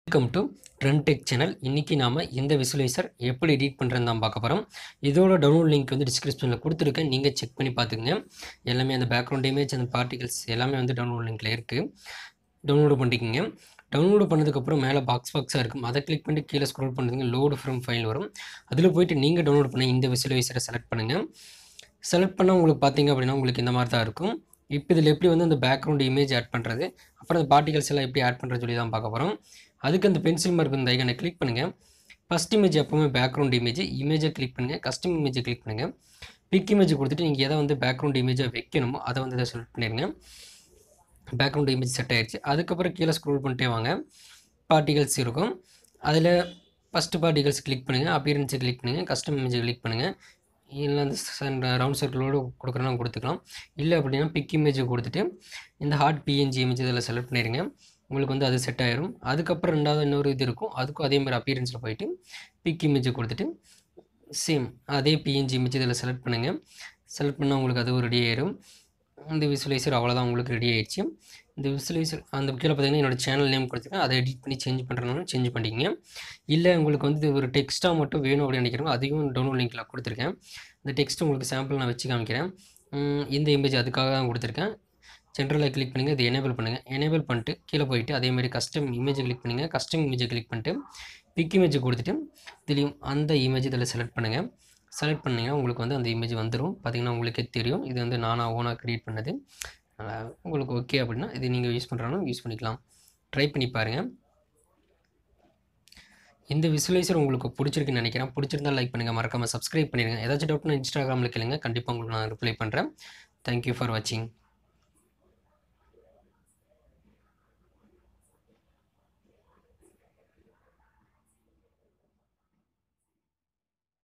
welcome to trend tech channel இன்றைக்கி நாம் இந்த விசுவலைசர் எப்படி எடிட் பண்ணுறதுன்னு தான் பார்க்க போகிறோம் இதோட டவுன்லோட் லிங்க் வந்து டிஸ்கிரிப்ஷனில் கொடுத்துருக்கேன் நீங்கள் செக் பண்ணி பார்த்துக்குங்க எல்லாமே அந்த பேக்ரவுண்ட் இமேஜ் அந்த பார்ட்டிகல்ஸ் எல்லாமே வந்து டவுன்லோட் லிங்க்கில் இருக்குது டவுன்லோடு பண்ணிக்கோங்க டவுன்லோடு பண்ணதுக்கப்புறம் மேலே பாக்ஸ் பாக்ஸாக இருக்கும் அதை கிளிக் பண்ணி கீழே ஸ்க்ரோல் பண்ணுறதுங்க லோடு ஃப்ரம் ஃபைல் வரும் அதில் போயிட்டு நீங்கள் டவுன்லோட் பண்ண இந்த விசுவலைசரை செலக்ட் பண்ணுங்கள் செலக்ட் பண்ணால் உங்களுக்கு பார்த்தீங்க அப்படின்னா உங்களுக்கு இந்த மாதிரி தான் இருக்கும் இப்போ இதில் எப்படி வந்து அந்த பேக்ரவுண்ட் இமேஜ் ஆட் பண்ணுறது அப்புறம் அந்த பார்ட்டிகல்ஸ் எல்லாம் எப்படி ஆட் பண்ணுறது சொல்லி தான் பார்க்க போகிறோம் அதுக்கு அந்த பென்சில் மார்க் இந்த ஐக்கனை கிளிக் பண்ணுங்கள் ஃபஸ்ட் இமேஜ் எப்போவுமே பேக்ரவுண்ட் இமேஜ் இமேஜை கிளிக் பண்ணுங்கள் கஸ்டம் இமேஜை கிளிக் பண்ணுங்கள் பிக் இமேஜ் கொடுத்துட்டு நீங்கள் எதை வந்து பேக்ரவுண்ட் இமேஜை வைக்கணுமோ அதை வந்து இதை செலக்ட் பண்ணிடுங்க பேக்ரவுண்ட் இமேஜ் செட் ஆயிடுச்சு அதுக்கப்புறம் கீழே ஸ்க்ரோல் பண்ணிட்டே வாங்க பார்ட்டிகல்ஸ் இருக்கும் அதில் ஃபஸ்ட்டு பார்ட்டிகல்ஸ் கிளிக் பண்ணுங்கள் அப்பியரன்ஸை கிளிக் பண்ணுங்கள் கஸ்டம் இமேஜை கிளிக் பண்ணுங்கள் இல்லை அந்த ரவுண்ட் சர்க்கிளோடு கொடுக்குறனா கொடுத்துக்கலாம் இல்லை அப்படின்னா பிக் இமேஜை கொடுத்துட்டு இந்த ஹார்ட் பிஎன்ஜி இமேஜ் இதில் செலக்ட் பண்ணிடுங்க உங்களுக்கு வந்து அது செட் ஆயிரும் அதுக்கப்புறம் ரெண்டாவது இன்னொரு இது இருக்கும் அதுக்கும் அதே மாதிரி அப்பியரன்ஸில் போயிட்டு பிக் இமேஜை கொடுத்துட்டு சேம் அதே பிஎன்ஜி இமேஜ் இதில் செலக்ட் பண்ணுங்கள் செலக்ட் பண்ணால் உங்களுக்கு அதுவும் ரெடி ஆயிரும் இந்த விசுவலைசர் அவ்வளோதான் உங்களுக்கு ரெடி ஆயிடுச்சு இந்த விசுவலைசர் அந்த கீழே பார்த்தீங்கன்னா என்னோடய சேனல் நேம் கொடுத்துருக்கேன் அதை எடிட் பண்ணி சேஞ்ச் பண்ணுறதுனாலும் சேஞ்ச் பண்ணிக்கிங்க இல்லை உங்களுக்கு வந்து இது ஒரு டெக்ஸ்ட்டாக மட்டும் வேணும் அப்படின்னு நினைக்கிறோம் அதையும் டவுன்லோட் லிங்கில் கொடுத்துருக்கேன் இந்த டெக்ஸ்ட் உங்களுக்கு சாம்பிள் நான் வச்சு காமிக்கிறேன் உம், இந்த இமேஜ் அதுக்காக தான் கொடுத்துருக்கேன் ஜென்ரலாக கிளிக் பண்ணுங்கள் இது எனேபிள் பண்ணுங்கள் எனேபிள் பண்ணிட்டு கீழே போயிட்டு அதே மாதிரி கஸ்டம் இமேஜை கிளிக் பண்ணுங்கள் கஸ்டம் இமேஜை கிளிக் பண்ணிட்டு பிக் இமேஜ் கொடுத்துட்டு இதுலேயும் அந்த இமேஜ் இதில் செலக்ட் பண்ணுங்கள் செலக்ட் பண்ணிங்கன்னா உங்களுக்கு வந்து அந்த இமேஜ் வந்துடும் பார்த்தீங்கன்னா உங்களுக்கே தெரியும் இது வந்து நானாக ஓனாக க்ரியேட் பண்ணது அதனால் உங்களுக்கு ஓகே அப்படின்னா இது நீங்கள் யூஸ் பண்ணுறாலும் யூஸ் பண்ணிக்கலாம் ட்ரை பண்ணி பாருங்கள் இந்த விசுவலைசர் உங்களுக்கு பிடிச்சிருக்குன்னு நினைக்கிறேன் பிடிச்சிருந்தா லைக் பண்ணுங்கள் மறக்காமல் சப்ஸ்கிரைப் பண்ணிடுங்க ஏதாச்சும் டவுட்னா இன்ஸ்டாகிராமில் கேளுங்க கண்டிப்பாக உங்களுக்கு நான் ரிப்ளை பண்ணுறேன் தேங்க்யூ ஃபார் வாட்சிங்